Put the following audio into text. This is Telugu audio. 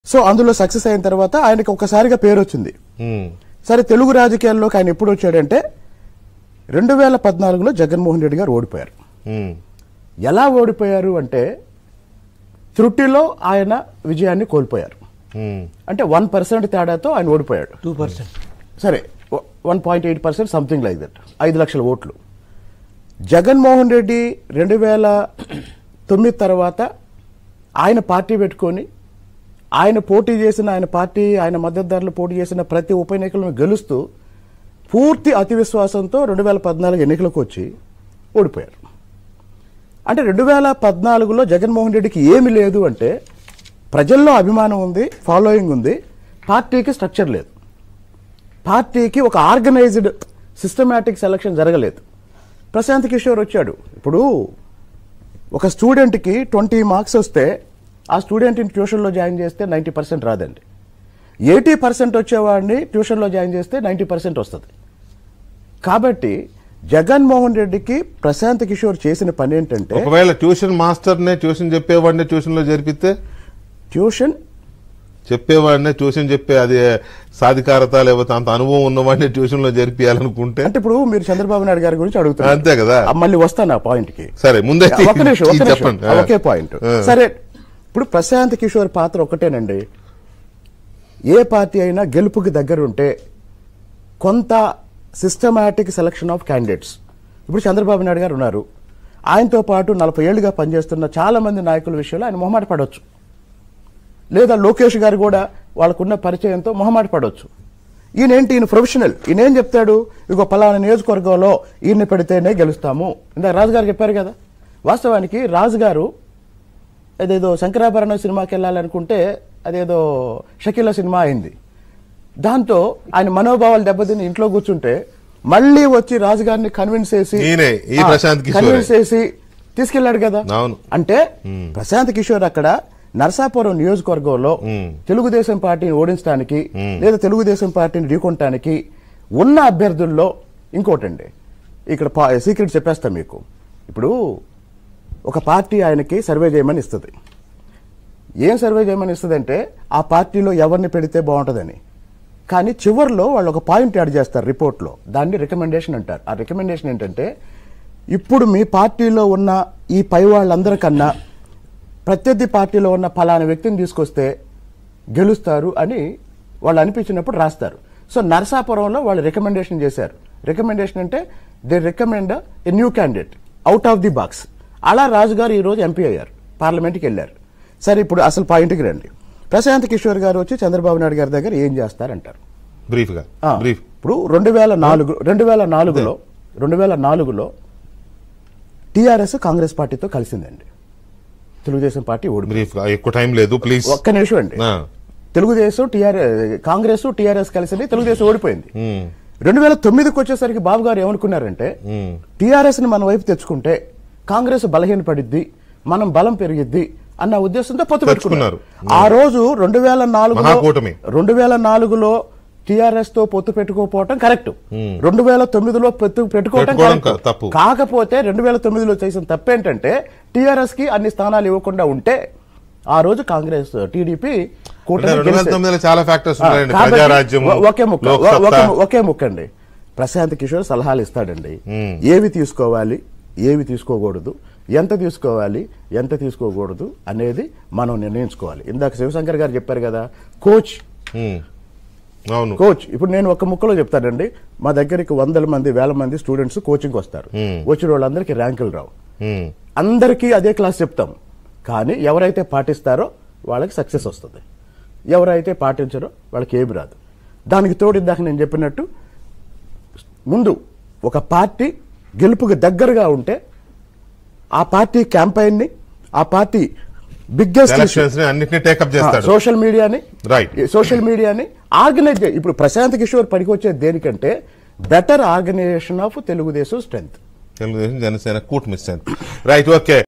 సో అందులో సక్సెస్ అయిన తర్వాత ఆయనకి ఒక్కసారిగా పేరు వచ్చింది ఉమ్, సరే తెలుగు రాజకీయాల్లోకి ఆయన ఎప్పుడు వచ్చాడంటే రెండు వేల పద్నాలుగులో జగన్మోహన్ రెడ్డి గారు ఓడిపోయారు ఉమ్, ఎలా ఓడిపోయారు అంటే త్రుటిలో ఆయన విజయాన్ని కోల్పోయారు ఉమ్, అంటే వన్ పర్సెంట్ తేడాతో ఆయన ఓడిపోయాడు టూ పర్సెంట్ సరే one point eight percent something like that ఐదు లక్షల ఓట్లు జగన్మోహన్ రెడ్డి రెండు వేల తొమ్మిది తర్వాత ఆయన పార్టీ పెట్టుకొని ఆయన పోటీ చేసిన ఆయన పార్టీ ఆయన మద్దతుదారులు పోటీ చేసిన ప్రతి ఉప ఎన్నికలను గెలుస్తూ పూర్తి అతి విశ్వాసంతో రెండు వేల పద్నాలుగు ఎన్నికలకు వచ్చి ఓడిపోయారు అంటే రెండు వేల పద్నాలుగులో జగన్మోహన్ రెడ్డికి ఏమి లేదు అంటే ప్రజల్లో అభిమానం ఉంది ఫాలోయింగ్ ఉంది పార్టీకి స్ట్రక్చర్ లేదు పార్టీకి ఒక ఆర్గనైజ్డ్ సిస్టమేటిక్ సెలక్షన్ జరగలేదు ప్రశాంత్ కిషోర్ వచ్చాడు ఇప్పుడు ఒక స్టూడెంట్కి ట్వంటీ మార్క్స్ వస్తే ఆ స్టూడెంట్ని ట్యూషన్లో జాయిన్ చేస్తే నైంటీ పర్సెంట్ రాదండి ఎయిటీ పర్సెంట్ వచ్చేవాడిని ట్యూషన్లో జాయిన్ చేస్తే నైంటీ పర్సెంట్ వస్తుంది కాబట్టి జగన్మోహన్ రెడ్డికి ప్రశాంత్ కిషోర్ చేసిన పని ఏంటంటే ఒకవేళ ట్యూషన్ మాస్టర్నే ట్యూషన్ చెప్పేవాడిని ట్యూషన్ లో జరిపితే ట్యూషన్ చెప్పేవాడినే ట్యూషన్ చెప్పే అది సాధికారత లేకపోతే అంత అనుభవం ఉన్నవాడిని ట్యూషన్ లో జరిపియాలనుకుంటే అంటే ఇప్పుడు మీరు చంద్రబాబు నాయుడు గారి గురించి అడుగుతున్నారు అంతే కదా. ఆ, మళ్ళీ వస్తాను ఆ పాయింట్ కి సరే ముందే ఒక్క నిమిషం ఒక్క ఇది నిమిషం. చెప్పండి ఆ, ఒకే పాయింట్ ఆ. సరే ఇప్పుడు ప్రశాంత్ కిషోర్ పాత్ర ఒకటేనండి ఏ పార్టీ అయినా గెలుపుకి దగ్గర ఉంటే కొంత సిస్టమాటిక్ సెలక్షన్ ఆఫ్ క్యాండిడేట్స్ ఇప్పుడు చంద్రబాబు నాయుడు గారు ఉన్నారు ఆయనతో పాటు నలభై ఏళ్లుగా పనిచేస్తున్న చాలా మంది నాయకుల విషయంలో ఆయన మొహమాట పడవచ్చు లేదా లోకేష్ గారు కూడా వాళ్ళకున్న పరిచయంతో మొహమాట పడవచ్చు ఈయనేంటి ఈయన ప్రొఫెషనల్ ఈయన ఏం చెప్తాడు ఇగో పలానా నియోజకవర్గంలో ఈయన పెడితేనే గెలుస్తాము ఇందాక రాజు గారు చెప్పారు కదా వాస్తవానికి రాజు గారు అదేదో శంకరాభరణం సినిమాకి వెళ్ళాలనుకుంటే అదేదో షకీల సినిమా అయింది దాంతో ఆయన మనోభావాలు దెబ్బతిని ఇంట్లో కూర్చుంటే మళ్ళీ వచ్చి రాజుగారిని కన్విన్స్ చేసి ఈయనే, ఈ ఆ, ప్రశాంత్ కిషోరే. కన్విన్స్ చేసి తీసుకెళ్లాడు కదా అవును. అంటే ప్రశాంత్ కిషోర్ అక్కడ నరసాపురం నియోజకవర్గంలో తెలుగుదేశం పార్టీని ఓడించడానికి లేదా తెలుగుదేశం పార్టీని ఢీకొనటానికి ఉన్న అభ్యర్థుల్లో ఇంకోటండి ఇక్కడ సీక్రెట్ చెప్పేస్తా మీకు ఇప్పుడు ఒక పార్టీ ఆయనకి సర్వే చేయమని ఇస్తుంది ఏం సర్వే చేయమని ఇస్తుందంటే ఆ పార్టీలో ఎవరిని పెడితే బాగుంటుందని కానీ చివర్లో వాళ్ళు ఒక పాయింట్ యాడ్ చేస్తారు రిపోర్ట్లో దాన్ని రికమెండేషన్ అంటారు ఆ రికమెండేషన్ ఏంటంటే ఇప్పుడు మీ పార్టీలో ఉన్న ఈ పై వాళ్ళందరికన్నా ప్రత్యర్థి పార్టీలో ఉన్న ఫలానా వ్యక్తిని తీసుకొస్తే గెలుస్తారు అని వాళ్ళు అనిపించినప్పుడు రాస్తారు సో నరసాపురంలో వాళ్ళు రికమెండేషన్ చేశారు రికమెండేషన్ అంటే they recommend a new candidate out of the box అలా రాజు గారు ఈ రోజు ఎంపీ అయ్యారు పార్లమెంట్కి వెళ్ళారు సరే ఇప్పుడు అసలు పాయింట్కి రండి ప్రశాంత్ కిషోర్ గారు వచ్చి చంద్రబాబు నాయుడు గారి దగ్గర ఏం చేస్తారంటారు బ్రీఫ్ గా ఆ, బ్రీఫ్ ఇప్పుడు రెండు వేల నాలుగు రెండు వేల నాలుగులో రెండు వేల నాలుగులో టీఆర్ఎస్ కాంగ్రెస్ పార్టీతో కలిసిందండి తెలుగుదేశం పార్టీ ఓడిపోయింది బ్రీఫ్ గా ఎక్కువ టైం లేదు ప్లీజ్ ఒక్క నిమిషం అండి తెలుగుదేశం టీఆర్ఎస్ కాంగ్రెస్ టీఆర్ఎస్ కలిసింది తెలుగుదేశం ఓడిపోయింది రెండు వేల తొమ్మిదికి వచ్చేసరికి బాబు గారు ఏమనుకున్నారంటే టీఆర్ఎస్ ని మన వైపు తెచ్చుకుంటే కాంగ్రెస్ బలహీనపడిద్ది మనం బలం పెరిగిద్ది అన్న ఉద్దేశంతో పొత్తు పెట్టుకున్నారు తెచ్చుకున్నారు. ఆ రోజు రెండు వేల నాలుగులో మహాకూటమి. రెండు వేల నాలుగులో టిఆర్ఎస్ తో పొత్తు పెట్టుకోకపోవటం కరెక్ట్ రెండు వేల తొమ్మిదిలో పొత్తు పెట్టుకోవటం పెట్టుకోవడం correct. క- తప్పు. కాకపోతే రెండు వేల తొమ్మిదిలో చేసిన తప్పేంటంటే టిఆర్ఎస్ కి అన్ని స్థానాలు ఇవ్వకుండా ఉంటే ఆ రోజు కాంగ్రెస్ టీడీపీ కూటమి రెండు వేల గెలిచేది. తొమ్మిదిలో చాలా ఫ్యాక్టర్స్ ఉన్నాయండి కాబట్టి ప్రజారాజ్యం ఒ- ఒకే ముక్క ఒ- లోక్సత్తా. ఒకే- ఒకే ముక్క అండి ప్రశాంత్ కిషోర్ సలహాలు ఇస్తాడండి ఏవి తీసుకోవాలి ఏవి తీసుకోకూడదు ఎంత తీసుకోవాలి ఎంత తీసుకోకూడదు అనేది మనం నిర్ణయించుకోవాలి ఇందాక శివశంకర్ గారు చెప్పారు కదా కోచ్ ఉమ్. అవును కోచ్ ఇప్పుడు నేను ఒక ముక్కలో చెప్తానండి మా దగ్గరికి వందల మంది వేల మంది స్టూడెంట్స్ కోచింగ్ వస్తారు వచ్చిన వాళ్ళందరికీ ర్యాంకులు రావు ఉమ్. అందరికీ అదే క్లాస్ చెప్తాం కానీ ఎవరైతే పాటిస్తారో వాళ్ళకి సక్సెస్ వస్తుంది ఎవరైతే పాటించరో వాళ్ళకి ఏమి రాదు దానికి తోడు ఇందాక నేను చెప్పినట్టు ముందు ఒక పార్టీ గెలుపుకి దగ్గరగా ఉంటే ఆ పార్టీ క్యాంపెయిన్ని ఆ పార్టీ బిగ్గెస్ట్ ఎలక్షన్స్ ని అన్నిటిని టేకప్ చేస్తాడు సోషల్ మీడియాని Right. సోషల్ మీడియాని ఆర్గనైజ్ చే- ఇప్పుడు ప్రశాంత్ కిషోర్ పనికొచ్చే దేనికంటే better organisation of Telugu Desam strength Telugu Desam Janasena కూటమి రైట్ ఓకే